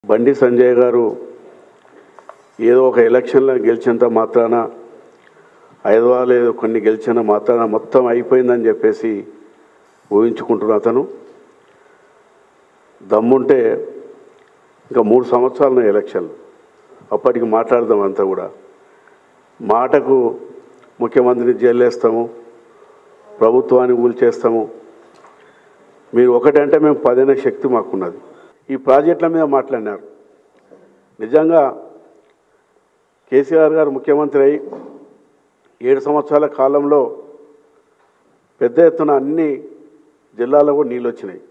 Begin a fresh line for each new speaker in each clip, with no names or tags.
బండి సంజయ్ గారు ఏదో ఒక ఎలక్షన్లో గెలిచినంత మాత్రాన హైదరాబాద్ ఏదో కొన్ని గెలిచిన మాత్రాన మొత్తం అయిపోయిందని చెప్పేసి ఊహించుకుంటున్న అతను దమ్ముంటే ఇంకా మూడు సంవత్సరాలు ఎలక్షన్లు అప్పటికి మాట్లాడదాం అంతా కూడా మాటకు ముఖ్యమంత్రిని జైలేస్తాము ప్రభుత్వాన్ని కూల్చేస్తాము మీరు ఒకటంటే మేము పదిన శక్తి మాకున్నది ఈ ప్రాజెక్టుల మీద మాట్లాడినారు నిజంగా కేసీఆర్ గారు ముఖ్యమంత్రి అయి ఏడు సంవత్సరాల కాలంలో పెద్ద ఎత్తున అన్ని జిల్లాలో కూడా నీళ్ళు వచ్చినాయి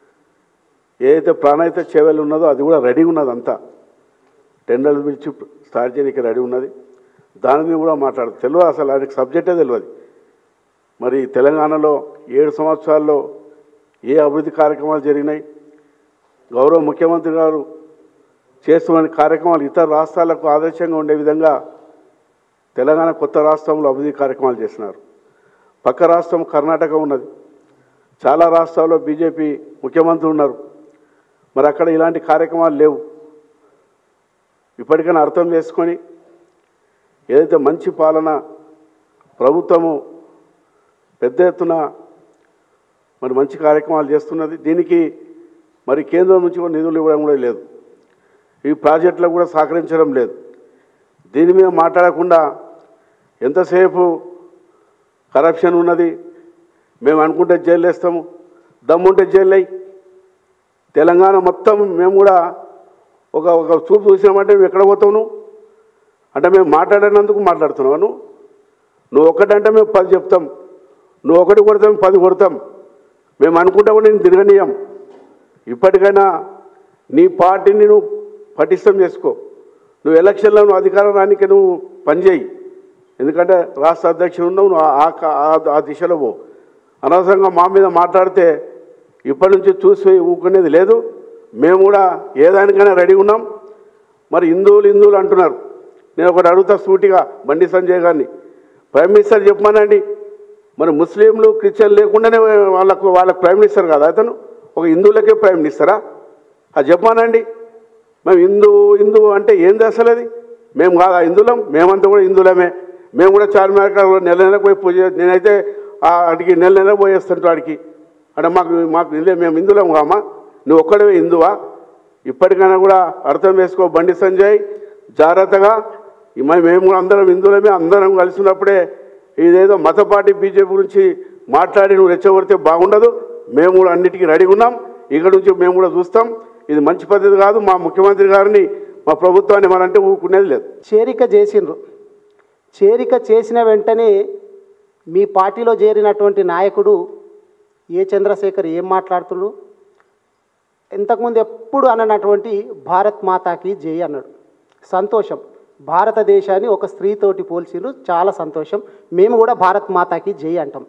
ఏదైతే ప్రాణాయిత చేవెలు ఉన్నదో అది కూడా రెడీ ఉన్నది అంతా టెండర్లు పిలిచి స్టార్ట్ చేయడానికి రెడీ ఉన్నది దాని మీద కూడా మాట్లాడదు తెలియదు అసలు ఆయనకి సబ్జెక్టే తెలియదు మరి తెలంగాణలో ఏడు సంవత్సరాల్లో ఏ అభివృద్ధి కార్యక్రమాలు జరిగినాయి గౌరవ ముఖ్యమంత్రి గారు చేస్తున్న కార్యక్రమాలు ఇతర రాష్ట్రాలకు ఆదర్శంగా ఉండే విధంగా తెలంగాణ కొత్త రాష్ట్రంలో అభివృద్ధి కార్యక్రమాలు చేస్తున్నారు పక్క రాష్ట్రం కర్ణాటక ఉన్నది చాలా రాష్ట్రాల్లో బీజేపీ ముఖ్యమంత్రి ఉన్నారు మరి అక్కడ ఇలాంటి కార్యక్రమాలు లేవు ఇప్పటికైనా అర్థం చేసుకొని ఏదైతే మంచి పాలన ప్రభుత్వము పెద్ద ఎత్తున మరి మంచి కార్యక్రమాలు చేస్తున్నది దీనికి మరి కేంద్రం నుంచి కూడా నిధులు ఇవ్వడం కూడా లేదు ఈ ప్రాజెక్టులకు కూడా సహకరించడం లేదు దీని మీద మాట్లాడకుండా ఎంతసేపు కరప్షన్ ఉన్నది మేము అనుకుంటే జైలు వేస్తాము దమ్ముంటే జైలు అయ్యి తెలంగాణ మొత్తం మేము కూడా ఒక ఒక చూపు చూసినామంటే నువ్వు ఎక్కడ పోతావు నువ్వు అంటే మేము మాట్లాడినందుకు మాట్లాడుతున్నావు నువ్వు నువ్వు ఒకటంటే మేము పది చెప్తాం నువ్వు ఒకటి కొడతాం పది కొడతాం మేము అనుకుంటే కూడా నేను తిరగనీయం ఇప్పటికైనా నీ పార్టీని నువ్వు పటిష్టం చేసుకో నువ్వు ఎలక్షన్లో నువ్వు అధికారం రానికి నువ్వు పనిచేయి ఎందుకంటే రాష్ట్ర అధ్యక్షుడు ఉన్నావు నువ్వు ఆ- ఆ- ఆ- ఆ దిశలో పో అనవసరంగా మా మీద మాట్లాడితే ఇప్పటి నుంచి చూసి ఊకునేది లేదు మేము కూడా ఏదానికైనా రెడీ ఉన్నాం మరి హిందువులు హిందువులు అంటున్నారు నేను ఒకటి అడుగుతా సూటిగా బండి సంజయ్ గారిని ప్రైమ్ మినిస్టర్ చెప్పమనండి మరి ముస్లింలు క్రిస్టియన్ లేకుండానే వాళ్ళకు వాళ్ళకు ప్రైమ్ మినిస్టర్ కాదా అతను ఒక హిందువులకే ప్రైమ్ మినిస్టరా అది చెప్పమానండి మేము హిందూ హిందూ అంటే ఏంది అసలు అది మేము కాదా హిందువులం మేమంతా కూడా హిందువులమే మేము కూడా చార్మినార్ కాడ నెల నెలకు పోయి పూజ నేనైతే ఆ ఆడికి నెల నెల పోయేస్తుంటా ఆడికి అంటే మాకు మాకు ఇల్లే మేము హిందువులం కామా నువ్వు ఒక్కడవే హిందువా ఇప్పటికైనా కూడా అర్థం చేసుకో బండి సంజయ్ జాగ్రత్తగా ఈ మ- మేము కూడా అందరం హిందువులమే అందరం కలిసి ఉన్నప్పుడే ఇదేదో మత పార్టీ బీజేపీ గురించి మాట్లాడి నువ్వు రెచ్చగొడితే బాగుండదు మేము కూడా అన్నిటికీ రెడీగా ఉన్నాం ఇక్కడ నుంచి మేము కూడా చూస్తాం ఇది మంచి పద్ధతి కాదు మా ముఖ్యమంత్రి గారిని మా ప్రభుత్వాన్ని మనంటే ఊరుకునేది లేదు
చేరిక చేసిండ్రు చేరిక చేసిన వెంటనే మీ పార్టీలో చేరినటువంటి నాయకుడు ఏ చంద్రశేఖర్ ఏం మాట్లాడుతుండ్రు ఇంతకుముందు ఎప్పుడు అననటువంటి భారత్ మాతాకి జై అన్నాడు సంతోషం భారతదేశాన్ని ఒక స్త్రీతోటి పోల్చిండ్రు చాలా సంతోషం మేము కూడా భారత్ మాతాకి జై అంటాం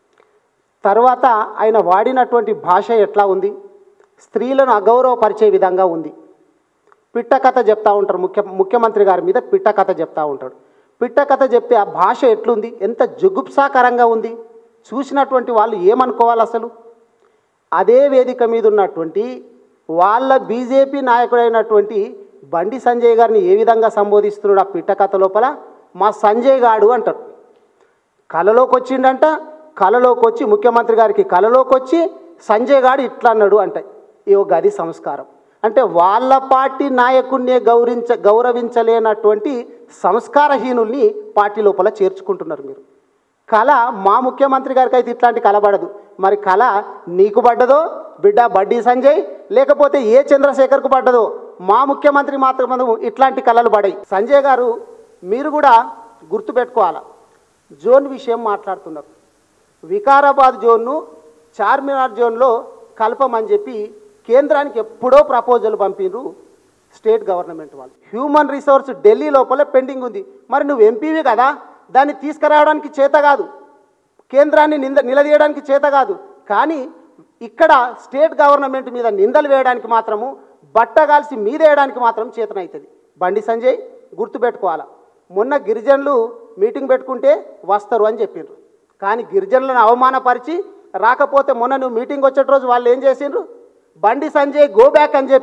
తర్వాత ఆయన వాడినటువంటి భాష ఎట్లా ఉంది స్త్రీలను అగౌరవపరిచే విధంగా ఉంది పిట్ట కథ చెప్తా ఉంటారు ముఖ్య ముఖ్యమంత్రి గారి మీద పిట్ట కథ చెప్తా ఉంటాడు పిట్ట కథ చెప్తే ఆ భాష ఎట్లుంది ఎంత జుగుప్సాకరంగా ఉంది చూసినటువంటి వాళ్ళు ఏమనుకోవాలి అసలు అదే వేదిక మీద ఉన్నటువంటి వాళ్ళ బీజేపీ నాయకుడైనటువంటి బండి సంజయ్ గారిని ఏ విధంగా సంబోధిస్తున్నాడు ఆ పిట్ట కథ లోపల మా సంజయ్ గాడు అంటారు కలలోకి వచ్చిండంట కలలోకి వచ్చి ముఖ్యమంత్రి గారికి కలలోకి వచ్చి సంజయ్ గాడు ఇట్లా అన్నాడు అంట ఇవో గది సంస్కారం అంటే వాళ్ళ పార్టీ నాయకుడినే గౌరవించ గౌరవించలేనటువంటి సంస్కారహీనుల్ని పార్టీ లోపల చేర్చుకుంటున్నారు మీరు కళ మా ముఖ్యమంత్రి గారికి అయితే ఇట్లాంటి కళ పడదు మరి కళ నీకు పడ్డదో బిడ్డ బడ్డీ సంజయ్ లేకపోతే ఏ చంద్రశేఖర్కు పడ్డదో మా ముఖ్యమంత్రి మాత్రం ఇట్లాంటి కళలు పడాయి సంజయ్ గారు మీరు కూడా గుర్తుపెట్టుకోవాలా జోన్ విషయం మాట్లాడుతున్నారు వికారాబాద్ జోన్ను చార్మినార్ జోన్లో కలపమని చెప్పి కేంద్రానికి ఎప్పుడో ప్రపోజల్ పంపిండ్రు స్టేట్ గవర్నమెంట్ వాళ్ళు హ్యూమన్ రిసోర్స్ ఢిల్లీ లోపల పెండింగ్ ఉంది మరి నువ్వు ఎంపీవి కదా దాన్ని తీసుకురావడానికి చేత కాదు కేంద్రాన్ని నింద నిలదీయడానికి చేత కాదు కానీ ఇక్కడ స్టేట్ గవర్నమెంట్ మీద నిందలు వేయడానికి మాత్రము బట్టగాల్సి మీదేయడానికి మాత్రం చేతనవుతుంది బండి సంజయ్ గుర్తుపెట్టుకోవాలా మొన్న గిరిజనులు మీటింగ్ పెట్టుకుంటే వస్తారు అని చెప్పిండ్రు కానీ గిరిజనులను అవమానపరిచి రాకపోతే మొన్న నువ్వు మీటింగ్ వచ్చే రోజు వాళ్ళు ఏం చేసిండ్రు బండి సంజయ్ గో బ్యాక్ అని చెప్పి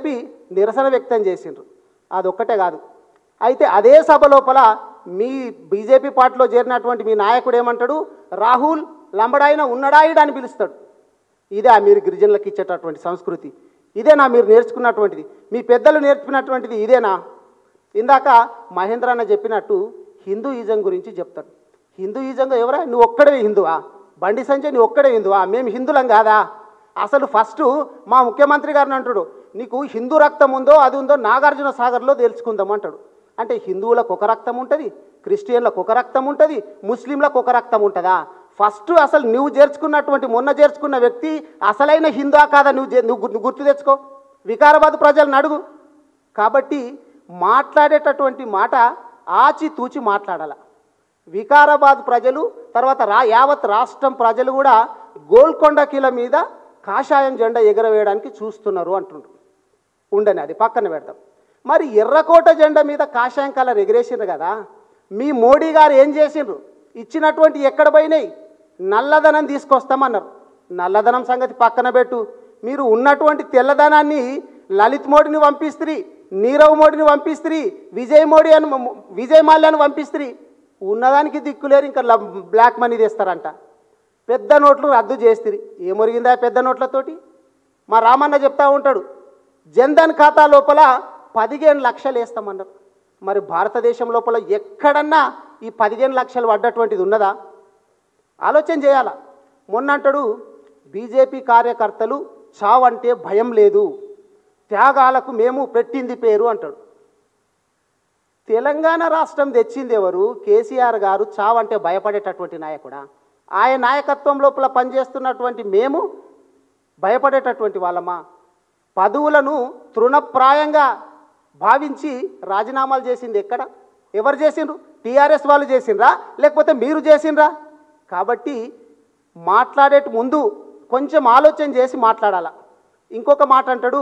నిరసన వ్యక్తం చేసిండ్రు అదొక్కటే కాదు అయితే అదే సభ లోపల మీ బీజేపీ పార్టీలో చేరినటువంటి మీ నాయకుడు ఏమంటాడు రాహుల్ లంబడాయిన ఉన్నడాయుడు అని పిలుస్తాడు ఇదే మీరు గిరిజనులకు ఇచ్చేటటువంటి సంస్కృతి ఇదేనా మీరు నేర్చుకున్నటువంటిది మీ పెద్దలు నేర్చుకున్నటువంటిది ఇదేనా ఇందాక మహేంద్ర అన్న చెప్పినట్టు హిందూయిజం గురించి చెప్తాడు హిందూయిజంగా ఎవరా నువ్వు ఒక్కడే హిందువా బండి సంజయ్ నువ్వు ఒక్కడే హిందువా మేము హిందులం కాదా అసలు ఫస్ట్ మా ముఖ్యమంత్రి గారిని అంటాడు నీకు హిందూ రక్తం ఉందో అది ఉందో నాగార్జున సాగర్లో తెలుసుకుందాం అంటాడు అంటే హిందువులకు ఒక రక్తం ఉంటుంది క్రిస్టియన్లకు ఒక రక్తం ఉంటుంది ముస్లింలకు ఒక రక్తం ఉంటుందా ఫస్ట్ అసలు నువ్వు చేర్చుకున్నటువంటి మొన్న చేర్చుకున్న వ్యక్తి అసలైన హిందువా కాదా నువ్వు చే- నువ్వు గు- గుర్తు తెచ్చుకో వికారాబాద్ ప్రజలను అడుగు కాబట్టి మాట్లాడేటటువంటి మాట ఆచితూచి మాట్లాడాల వికారాబాద్ ప్రజలు తర్వాత రా యావత్ రాష్ట్రం ప్రజలు కూడా గోల్కొండ కిల మీద కాషాయం జెండా ఎగరవేయడానికి చూస్తున్నారు అంటుండ్రు ఉండని అది పక్కన పెడతాం మరి ఎర్రకోట జెండా మీద కాషాయం కలర్ ఎగిరేసిండ్రు కదా మీ మోడీ గారు ఏం చేసిండ్రు ఇచ్చినటువంటి ఎక్కడ పోయినాయి నల్లధనం తీసుకొస్తామన్నారు నల్లధనం సంగతి పక్కన పెట్టు మీరు ఉన్నటువంటి తెల్లధనాన్ని లలిత్ మోడీని పంపిస్త్రీ నీరవ్ మోడీని పంపిస్త్రీ విజయ్ మోడీ అని విజయ్ మాల్యాన్ని పంపిస్త్రీ ఉన్నదానికి దిక్కులేరు ఇంకా ల- బ్లాక్ మనీ తెస్తారంట పెద్ద నోట్లు రద్దు చేస్తుంది ఏమొరిగిందా పెద్ద నోట్లతోటి మా రామన్న చెప్తా ఉంటాడు జన్ధన్ ఖాతా లోపల పదిహేను లక్షలు వేస్తామన్నారు మరి భారతదేశం లోపల ఎక్కడన్నా ఈ పదిహేను లక్షలు పడ్డటువంటిది ఉన్నదా ఆలోచన చేయాల మొన్న అంటాడు బీజేపీ కార్యకర్తలు చావంటే భయం లేదు త్యాగాలకు మేము పెట్టింది పేరు అంటాడు తెలంగాణ రాష్ట్రం తెచ్చింది ఎవరు కేసీఆర్ గారు చావంటే భయపడేటటువంటి నాయకుడా ఆయన నాయకత్వం లోపల పనిచేస్తున్నటువంటి మేము భయపడేటటువంటి వాళ్ళమా పదవులను తృణప్రాయంగా భావించి రాజీనామాలు చేసింది ఎక్కడ ఎవరు చేసిండ్రు టీఆర్ఎస్ వాళ్ళు చేసిండ్రా లేకపోతే మీరు చేసిండ్రా కాబట్టి మాట్లాడే ముందు కొంచెం ఆలోచన చేసి మాట్లాడాల ఇంకొక మాట అంటాడు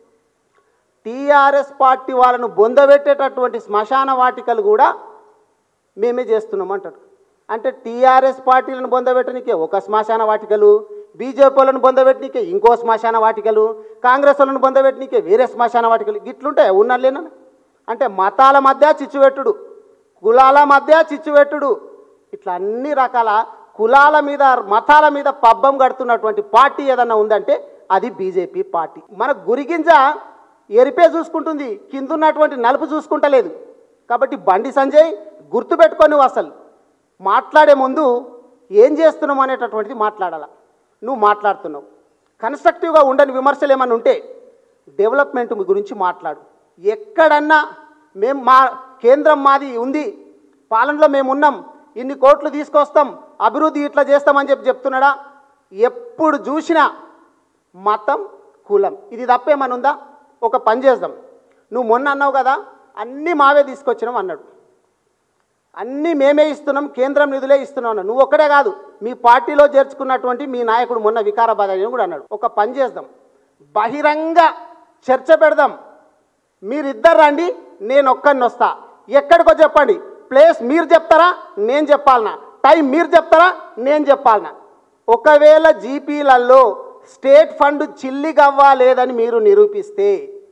టీఆర్ఎస్ పార్టీ వాళ్ళను బొందబెట్టేటటువంటి శ్మశాన వాటికలు కూడా మేమే చేస్తున్నాం అంటాడు అంటే టీఆర్ఎస్ పార్టీలను బొందబెట్టనికే ఒక శ్మశాన వాటికలు బీజేపీ వాళ్ళను బొందబెట్టనికే ఇంకో శ్మశాన వాటికలు కాంగ్రెస్ వాళ్ళను బొందబెట్టనికే వేరే శ్మశాన వాటికలు ఇట్లుంటాయి ఉన్నలేనా అంటే మతాల మధ్య చిచ్చుపెట్టుడు కులాల మధ్య చిచ్చుపెట్టుడు ఇట్లా అన్ని రకాల కులాల మీద మతాల మీద పబ్బం కడుతున్నటువంటి పార్టీ ఏదన్నా ఉందంటే అది బీజేపీ పార్టీ మన గురిగింజ ఎరిపే చూసుకుంటుంది కింద ఉన్నటువంటి నలుపు చూసుకుంటలేదు కాబట్టి బండి సంజయ్ గుర్తుపెట్టుకొని నువ్వు అసలు మాట్లాడే ముందు ఏం చేస్తున్నావు అనేటటువంటిది మాట్లాడాల నువ్వు మాట్లాడుతున్నావు కన్స్ట్రక్టివ్గా ఉండని విమర్శలు ఏమైనా ఉంటే డెవలప్మెంట్ గురించి మాట్లాడు ఎక్కడన్నా మేము మా కేంద్రం మాది ఉంది పాలనలో మేము ఉన్నాం ఇన్ని కోట్లు తీసుకొస్తాం అభివృద్ధి ఇట్లా చేస్తామని చెప్పి చెప్తున్నాడా ఎప్పుడు చూసినా మతం కులం ఇది తప్పేమని ఉందా ఒక పని చేద్దాం నువ్వు మొన్న అన్నావు కదా అన్నీ మావే తీసుకొచ్చినాం అన్నాడు అన్నీ మేమే ఇస్తున్నాం కేంద్రం నిధులే ఇస్తున్నాం అన్నాడు నువ్వు ఒక్కడే కాదు మీ పార్టీలో చేర్చుకున్నటువంటి మీ నాయకుడు మొన్న వికారాబాద్ అని కూడా అన్నాడు ఒక పని చేద్దాం బహిరంగ చర్చ పెడదాం మీరిద్దరు రండి నేను ఒక్కడిని వస్తా ఎక్కడికో చెప్పండి ప్లేస్ మీరు చెప్తారా నేను చెప్పాలనా టైం మీరు చెప్తారా నేను చెప్పాలనా ఒకవేళ జీపీలలో స్టేట్ ఫండ్ చిల్లిగవ్వా లేదని మీరు నిరూపిస్తే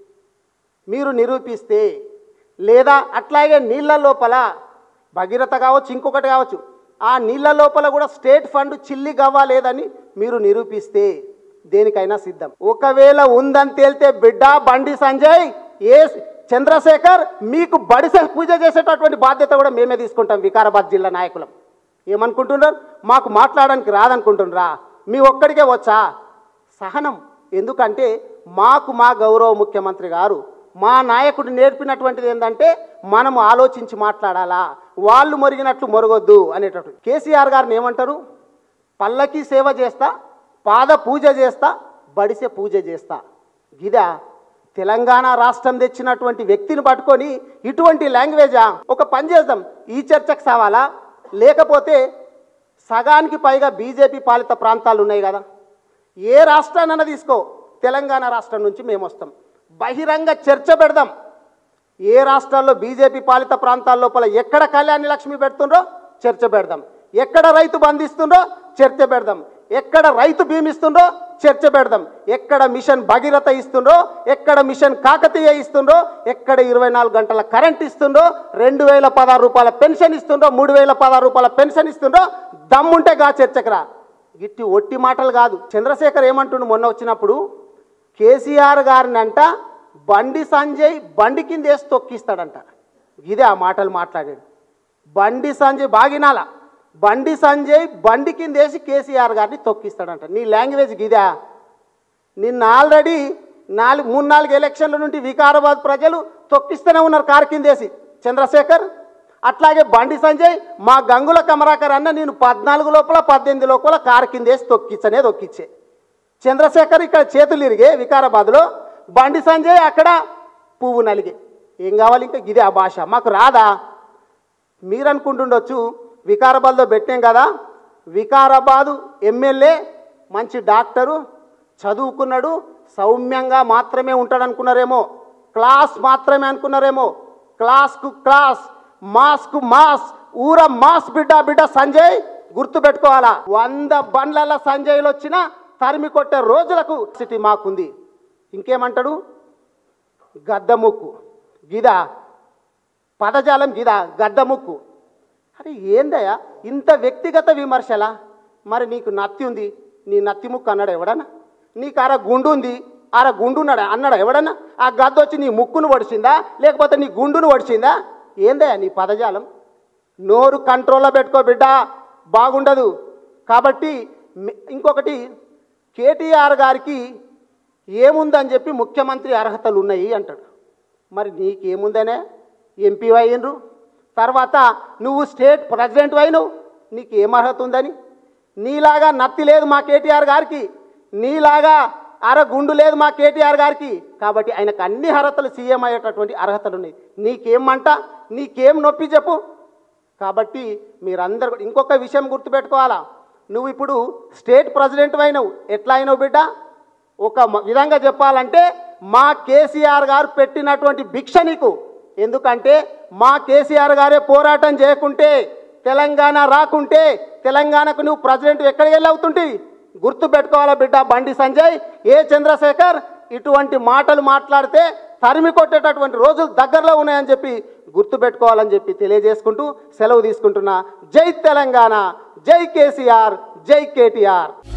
మీరు నిరూపిస్తే లేదా అట్లాగే నీళ్ళ లోపల భగీరథ కావచ్చు ఇంకొకటి కావచ్చు ఆ నీళ్ళ లోపల కూడా స్టేట్ ఫండ్ చిల్లి గవ్వా లేదని మీరు నిరూపిస్తే దేనికైనా సిద్ధం ఒకవేళ ఉందని తేలితే బిడ్డ బండి సంజయ్ ఏ చంద్రశేఖర్ మీకు బడిసె పూజ చేసేటటువంటి బాధ్యత కూడా మేమే తీసుకుంటాం వికారాబాద్ జిల్లా నాయకులం ఏమనుకుంటున్నారు మాకు మాట్లాడడానికి రాదనుకుంటున్నారా మీ ఒక్కడికే వచ్చా సహనం ఎందుకంటే మాకు మా గౌరవ ముఖ్యమంత్రి గారు మా నాయకుడు నేర్పినటువంటిది ఏంటంటే మనం ఆలోచించి మాట్లాడాలా వాళ్ళు మొరిగినట్లు మొరగొద్దు అనేటట్టు కేసీఆర్ గారిని ఏమంటారు పల్లకి సేవ చేస్తా పాద పూజ చేస్తా బడిసె పూజ చేస్తా గిదా తెలంగాణ రాష్ట్రం తెచ్చినటువంటి వ్యక్తిని పట్టుకొని ఇటువంటి లాంగ్వేజా ఒక పని చేద్దాం ఈ చర్చకు సావాలా లేకపోతే సగానికి పైగా బీజేపీ పాలిత ప్రాంతాలు ఉన్నాయి కదా ఏ రాష్ట్రాన్నైనా తీసుకో తెలంగాణ రాష్ట్రం నుంచి మేము వస్తాం బహిరంగ చర్చ పెడదాం ఏ రాష్ట్రాల్లో బీజేపీ పాలిత ప్రాంతాల లోపల ఎక్కడ కళ్యాణి లక్ష్మి పెడుతుండ్రో చర్చ పెడదాం ఎక్కడ రైతు బంధిస్తుండ్రో చర్చ పెడదాం ఎక్కడ రైతు బీమిస్తుండ్రో చర్చ పెడదాం ఎక్కడ మిషన్ భగీరథ ఇస్తుండ్రో ఎక్కడ మిషన్ కాకతీయ ఇస్తుండ్రో ఎక్కడ ఇరవై నాలుగు గంటల కరెంట్ ఇస్తుండ్రో రెండు వేల పదహారు రూపాయల పెన్షన్ ఇస్తుండ్రో మూడు వేల పదహారు రూపాయల పెన్షన్ ఇస్తుండ్రో దమ్ముంటే గా చర్చకురా గిట్టి ఒట్టి మాటలు కాదు చంద్రశేఖర్ ఏమంటుండు మొన్న వచ్చినప్పుడు కేసీఆర్ గారిని అంట బండి సంజయ్ బండి కింద వేసి తొక్కిస్తాడంట ఇదే ఆ మాటలు మాట్లాడాడు బండి సంజయ్ బాగినాల బండి సంజయ్ బండి కింద వేసి కేసీఆర్ గారిని తొక్కిస్తాడంట నీ లాంగ్వేజ్ గిదా నిన్న ఆల్రెడీ నాలుగు మూడు నాలుగు ఎలక్షన్ల నుండి వికారాబాద్ ప్రజలు తొక్కిస్తూనే ఉన్నారు కారు కిందేసి చంద్రశేఖర్ అట్లాగే బండి సంజయ్ మా గంగుల కమరాకర్ అన్న నేను పద్నాలుగు లోపల పద్దెనిమిది లోపల కారు కిందేసి తొక్కిచ్చనే తొక్కిచ్చే చంద్రశేఖర్ ఇక్కడ చేతులు ఇరిగే వికారాబాద్లో బండి సంజయ్ అక్కడ పువ్వు నలిగే ఏం కావాలి ఇంకా ఇదే ఆ భాష మాకు రాదా మీరు అనుకుంటుండొచ్చు వికారాబాద్లో పెట్టాం కదా వికారాబాదు ఎమ్మెల్యే మంచి డాక్టరు చదువుకున్నాడు సౌమ్యంగా మాత్రమే ఉంటాడు అనుకున్నారేమో క్లాస్ మాత్రమే అనుకున్నారేమో క్లాస్కు క్లాస్ మాస్కు మాస్ ఊర మాస్ బిడ్డ బిడ్డ సంజయ్ గుర్తు పెట్టుకోవాలా వంద బండ్ల సంజయ్లు వచ్చినా తరిమి కొట్టే రోజులకు సిటీ మాకుంది ఇంకేమంటాడు గద్దముక్కు గిదా పదజాలం గిదా గద్దముక్కు అరే ఏందయ్యా ఇంత వ్యక్తిగత విమర్శలా మరి నీకు నత్తి ఉంది నీ నత్తి ముక్కు అన్నాడు ఎవడన్నా నీకు అర గుండు ఉంది అర గుండు ఉన్నాడు అన్నాడు ఎవడన్నా ఆ గద్ద వచ్చి నీ ముక్కును వడిచిందా లేకపోతే నీ గుండును వడిచిందా ఏందయ్యా నీ పదజాలం నోరు కంట్రోల్లో పెట్టుకో బిడ్డ బాగుండదు కాబట్టి మి- ఇంకొకటి కేటీఆర్ గారికి ఏముందని చెప్పి ముఖ్యమంత్రి అర్హతలు ఉన్నాయి అంటాడు మరి నీకేముందనే ఎంపీ అయ్యిండ్రు తర్వాత నువ్వు స్టేట్ ప్రెసిడెంట్ అయినవు నీకు ఏం అర్హత ఉందని నీలాగా నత్తి లేదు మా కేటీఆర్ గారికి నీలాగా అర గుండు లేదు మా కేటీఆర్ గారికి కాబట్టి ఆయనకు అన్ని అర్హతలు సీఎం అయ్యేటటువంటి అర్హతలు ఉన్నాయి నీకేమంట నీకేం నొప్పి చెప్పు కాబట్టి మీరందరూ కూడా- ఇంకొక విషయం గుర్తుపెట్టుకోవాలా నువ్వు ఇప్పుడు స్టేట్ ప్రెసిడెంట్ అయినవు ఎట్లా అయినావు బిడ్డ ఒక మ- విధంగా చెప్పాలంటే మా కేసీఆర్ గారు పెట్టినటువంటి భిక్ష నీకు ఎందుకంటే మా కేసీఆర్ గారే పోరాటం చేయకుంటే తెలంగాణ రాకుంటే తెలంగాణకు నువ్వు ప్రెసిడెంట్ ఎక్కడికి వెళ్ళి అవుతుంటివి గుర్తు పెట్టుకోవాలా బిడ్డ బండి సంజయ్ ఏ చంద్రశేఖర్ ఇటువంటి మాటలు మాట్లాడితే తరిమి కొట్టేటటువంటి రోజులు దగ్గరలో ఉన్నాయని చెప్పి గుర్తు పెట్టుకోవాలని చెప్పి తెలియజేసుకుంటూ సెలవు తీసుకుంటున్నా జై తెలంగాణ జై కేసీఆర్ జై కేటీఆర్